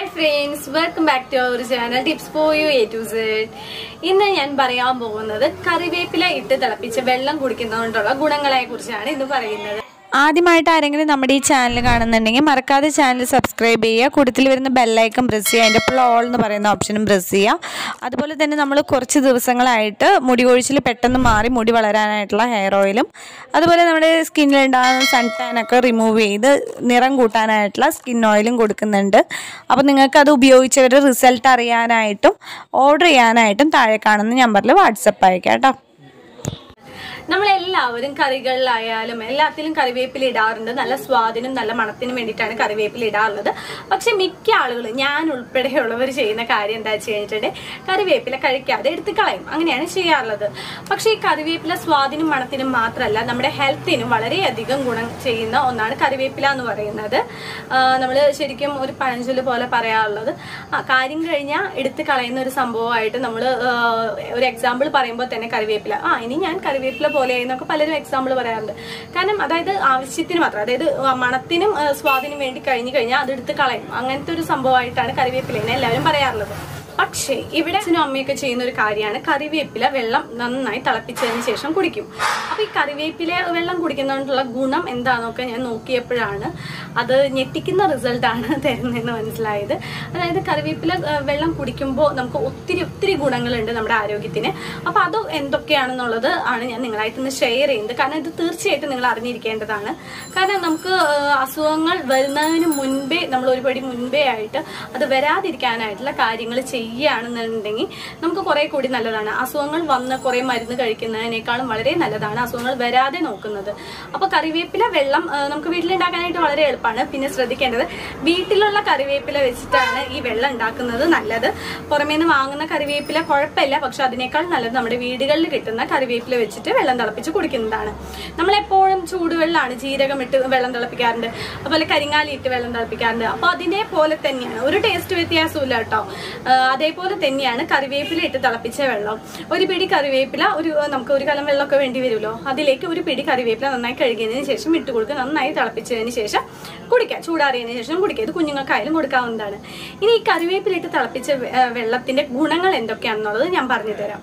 hi friends welcome back to our channel tips for you A to Z ഇന്ന് ഞാൻ പറയാൻ പോകുന്നത് കറിവേപ്പില ഇട്ട് തിളപ്പിച്ച് വെള്ളം കുടിക്കുന്നതുകൊണ്ടുള്ള ഗുണങ്ങളെ കുറിച്ചാണ് ഇന്ന് പറയുന്നത് ആദ്യമായിട്ട് ആരെങ്കിലും നമ്മുടെ ഈ ചാനൽ കാണുന്നുണ്ടെങ്കിൽ മറക്കാതെ ചാനൽ സബ്സ്ക്രൈബ് ചെയ്യുക കൂട്ടത്തിൽ വരുന്ന ബെല്ലൈക്കൺ പ്രസ് ചെയ്യുക അതിൻ്റെ അപ്പോൾ ഓൾ എന്ന് പറയുന്ന ഓപ്ഷനും പ്രസ് ചെയ്യുക അതുപോലെ തന്നെ നമ്മൾ കുറച്ച് ദിവസങ്ങളായിട്ട് മുടി കൊഴിച്ചിൽ പെട്ടെന്ന് മാറി മുടി വളരാനായിട്ടുള്ള ഹെയർ ഓയിലും അതുപോലെ നമ്മുടെ സ്കിന്നിലുണ്ടാകുന്ന സൺ ടാനൊക്കെ റിമൂവ് ചെയ്ത് നിറം കൂട്ടാനായിട്ടുള്ള സ്കിൻ ഓയിലും കൊടുക്കുന്നുണ്ട് അപ്പോൾ നിങ്ങൾക്ക് അത് ഉപയോഗിച്ചവരുടെ റിസൾട്ട് അറിയാനായിട്ടും ഓർഡർ ചെയ്യാനായിട്ടും താഴെ കാണുന്ന നമ്പറിൽ വാട്സപ്പ് അയക്കാം കേട്ടോ നമ്മളെല്ലാവരും കറികളിലായാലും എല്ലാത്തിലും കറിവേപ്പില ഇടാറുണ്ട് നല്ല സ്വാദിനും നല്ല മണത്തിനും വേണ്ടിയിട്ടാണ് കറിവേപ്പില ഇടാറുള്ളത് പക്ഷെ മിക്ക ആളുകളും ഞാൻ ഉൾപ്പെടെയുള്ളവർ ചെയ്യുന്ന കാര്യം എന്താ വെച്ച് കഴിഞ്ഞിട്ടുണ്ടെങ്കിൽ കറിവേപ്പില കഴിക്കാതെ എടുത്ത് കളയും അങ്ങനെയാണ് ചെയ്യാറുള്ളത് പക്ഷെ ഈ കറിവേപ്പില സ്വാദിനും മണത്തിനും മാത്രമല്ല നമ്മുടെ ഹെൽത്തിനും വളരെയധികം ഗുണം ചെയ്യുന്ന ഒന്നാണ് കറിവേപ്പില എന്ന് പറയുന്നത് നമ്മൾ ശരിക്കും ഒരു പഴഞ്ചൊല്ല് പോലെ പറയാറുള്ളത് ആ കാര്യം കഴിഞ്ഞാൽ എടുത്ത് കളയുന്ന ഒരു സംഭവമായിട്ട് നമ്മൾ ഒരു എക്സാമ്പിൾ പറയുമ്പോൾ തന്നെ കറിവേപ്പില ആ ഇനി ഞാൻ കറിവേപ്പില പോലെ എന്നൊക്കെ പലരും എക്സാമ്പിൾ പറയാറുണ്ട് കാരണം അതായത് ആവശ്യത്തിന് മാത്രം അതായത് മണത്തിനും ആ, സ്വാദിനും വേണ്ടി കഴിഞ്ഞു കഴിഞ്ഞാൽ അതെടുത്ത് കളയും അങ്ങനത്തെ ഒരു സംഭവമായിട്ടാണ് കറിവേപ്പിലേനെ എല്ലാവരും പറയാറുള്ളത് പക്ഷേ ഇവിടെ അച്ഛനും അമ്മയൊക്കെ ചെയ്യുന്ന ഒരു കാര്യമാണ് കറിവേപ്പില വെള്ളം നന്നായി തിളപ്പിച്ചതിന് ശേഷം കുടിക്കും അപ്പൊ ഈ കറിവേപ്പില വെള്ളം കുടിക്കുന്നതുകൊണ്ടുള്ള ഗുണം എന്താണെന്നൊക്കെ ഞാൻ നോക്കിയപ്പോഴാണ് അത് ഞെട്ടിക്കുന്ന റിസൾട്ടാണ് തരുന്നതെന്ന് മനസ്സിലായത് അതായത് കറിവേപ്പില ആ, വെള്ളം കുടിക്കുമ്പോൾ നമുക്ക് ഒത്തിരി ഒത്തിരി ഗുണങ്ങളുണ്ട് നമ്മുടെ ആരോഗ്യത്തിന് അപ്പൊ അത് എന്തൊക്കെയാണെന്നുള്ളത് ആണ് ഞാൻ നിങ്ങളായിട്ട് ഇന്ന് ഷെയർ ചെയ്യുന്നത് കാരണം ഇത് തീർച്ചയായിട്ടും നിങ്ങൾ അറിഞ്ഞിരിക്കേണ്ടതാണ് കാരണം നമുക്ക് ആ, അസുഖങ്ങൾ വരുന്നതിന് മുൻപേ നമ്മൾ ഒരുപടി മുൻപേ ആയിട്ട് അത് വരാതിരിക്കാനായിട്ടുള്ള കാര്യങ്ങൾ ചെയ്യുകയാണെന്നുണ്ടെങ്കിൽ നമുക്ക് കുറെ കൂടി നല്ലതാണ് അസുഖങ്ങൾ വന്ന് കുറെ മരുന്ന് കഴിക്കുന്നതിനേക്കാളും വളരെ നല്ലതാണ് അസുഖങ്ങൾ വരാതെ നോക്കുന്നത് അപ്പൊ കറിവേപ്പില വെള്ളം ആ, നമുക്ക് വീട്ടിലുണ്ടാക്കാനായിട്ട് വളരെ എളുപ്പമാണ് പിന്നെ ശ്രദ്ധിക്കേണ്ടത് വീട്ടിലുള്ള കറിവേപ്പില വെച്ചിട്ടാണ് ഈ വെള്ളം ഉണ്ടാക്കുന്നത് നല്ലത് പുറമേ നിന്ന് വാങ്ങുന്ന കറിവേപ്പില കുഴപ്പമില്ല പക്ഷെ അതിനേക്കാൾ നല്ലത് നമ്മുടെ വീടുകളിൽ കിട്ടുന്ന കറിവേപ്പില വെച്ചിട്ട് വെള്ളം തിളപ്പിച്ച് കുടിക്കുന്നതാണ് നമ്മളെപ്പോഴും ചൂടുവെള്ളമാണ് ജീരകം ഇട്ട് വെള്ളം തിളപ്പിക്കാറുണ്ട് അതുപോലെ കരിങ്ങാലി ഇട്ട് വെള്ളം തിളപ്പിക്കാറുണ്ട് അപ്പൊ അതിനെ പോലെ തന്നെയാണ് ഒരു ടേസ്റ്റ് വ്യത്യാസമില്ല കേട്ടോ ആ, അതേപോലെ തന്നെയാണ് കറിവേപ്പില ഇട്ട് തിളപ്പിച്ച വെള്ളം ഒരു പിടി കറിവേപ്പില ഒരു നമുക്ക് ഒരു കലം വെള്ളമൊക്കെ വേണ്ടി വരുമല്ലോ അതിലേക്ക് ഒരു പിടി കറിവേപ്പില നന്നായി കഴുകിയതിന് ശേഷം ഇട്ട് കൊടുക്കുക നന്നായി തിളപ്പിച്ചതിന് ശേഷം കുടിക്കുക ചൂടാറിയതിന് ശേഷം കുടിക്കുക ഇത് കുഞ്ഞുങ്ങൾക്കായാലും കൊടുക്കാവുന്നതാണ് ഇനി ഈ കറിവേപ്പില ഇട്ട് തിളപ്പിച്ച വെ- ആ, വെള്ളത്തിന്റെ ഗുണങ്ങൾ എന്തൊക്കെയാണെന്നുള്ളത് ഞാൻ പറഞ്ഞു തരാം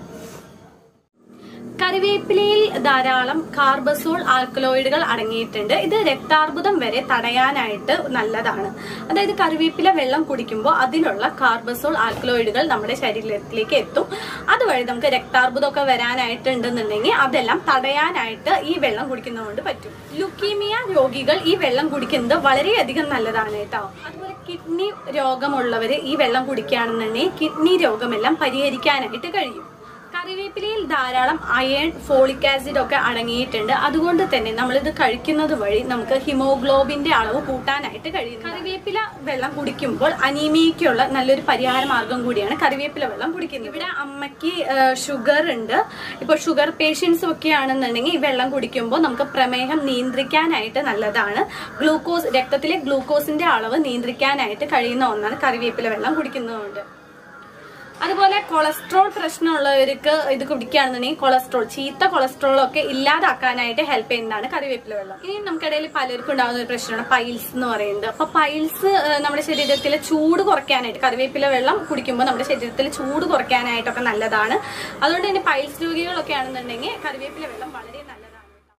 കറിവേപ്പിലയിൽ ധാരാളം കാർബസോൾ ആൽക്കലോയിഡുകൾ അടങ്ങിയിട്ടുണ്ട് ഇത് രക്താർബുദം വരെ തടയാനായിട്ട് നല്ലതാണ് അതായത് കറിവേപ്പില വെള്ളം കുടിക്കുമ്പോൾ അതിലുള്ള കാർബസോൾ ആൽക്കലോയിഡുകൾ നമ്മുടെ ശരീരത്തിലേക്ക് എത്തും അതുവഴി നമുക്ക് രക്താർബുദമൊക്കെ വരാനായിട്ടുണ്ടെന്നുണ്ടെങ്കിൽ അതെല്ലാം തടയാനായിട്ട് ഈ വെള്ളം കുടിക്കുന്നതുകൊണ്ട് പറ്റും ലുക്കീമിയ രോഗികൾ ഈ വെള്ളം കുടിക്കുന്നത് വളരെയധികം നല്ലതാണ് കേട്ടോ അതുപോലെ കിഡ്നി രോഗമുള്ളവർ ഈ വെള്ളം കുടിക്കുകയാണെന്നുണ്ടെങ്കിൽ കിഡ്നി രോഗമെല്ലാം പരിഹരിക്കാനായിട്ട് കഴിയും കറിവേപ്പിലയിൽ ധാരാളം അയൺ ഫോളിക് ആസിഡ് ഒക്കെ അടങ്ങിയിട്ടുണ്ട് അതുകൊണ്ട് തന്നെ നമ്മളിത് കഴിക്കുന്നത് വഴി നമുക്ക് ഹിമോഗ്ലോബിന്റെ അളവ് കൂട്ടാനായിട്ട് കഴിയും കറിവേപ്പില വെള്ളം കുടിക്കുമ്പോൾ അനീമിയയ്ക്കുള്ള നല്ലൊരു പരിഹാര മാർഗം കൂടിയാണ് കറിവേപ്പില വെള്ളം കുടിക്കുന്നത് ഇവിടെ അമ്മയ്ക്ക് ഷുഗർ ഉണ്ട് ഇപ്പോൾ ഷുഗർ പേഷ്യൻസ് ഒക്കെ ആണെന്നുണ്ടെങ്കിൽ ഈ വെള്ളം കുടിക്കുമ്പോൾ നമുക്ക് പ്രമേഹം നിയന്ത്രിക്കാനായിട്ട് നല്ലതാണ് ഗ്ലൂക്കോസ് രക്തത്തിലെ ഗ്ലൂക്കോസിന്റെ അളവ് നിയന്ത്രിക്കാനായിട്ട് കഴിയുന്ന ഒന്നാണ് കറിവേപ്പില വെള്ളം കുടിക്കുന്നതുകൊണ്ട് അതുപോലെ കൊളസ്ട്രോൾ പ്രശ്നമുള്ളവർക്ക് ഇത് കുടിക്കുകയാണെന്നുണ്ടെങ്കിൽ കൊളസ്ട്രോൾ ചീത്ത കൊളസ്ട്രോൾ ഒക്കെ ഇല്ലാതാക്കാനായിട്ട് ഹെൽപ്പ് ചെയ്യുന്നതാണ് കറിവേപ്പില വെള്ളം ഇനി നമുക്കിടയിൽ പലർക്കും ഉണ്ടാകുന്ന ഒരു പ്രശ്നമാണ് പൈൽസ് എന്ന് പറയുന്നത് അപ്പൊ പൈൽസ് നമ്മുടെ ശരീരത്തിലെ ചൂട് കുറയ്ക്കാനായിട്ട് കറിവേപ്പില വെള്ളം കുടിക്കുമ്പോൾ നമ്മുടെ ശരീരത്തിൽ ചൂട് കുറയ്ക്കാനായിട്ടൊക്കെ നല്ലതാണ് അതുകൊണ്ട് തന്നെ പൈൽസ് രോഗികളൊക്കെ ആണെന്നുണ്ടെങ്കിൽ കറിവേപ്പില വെള്ളം വളരെ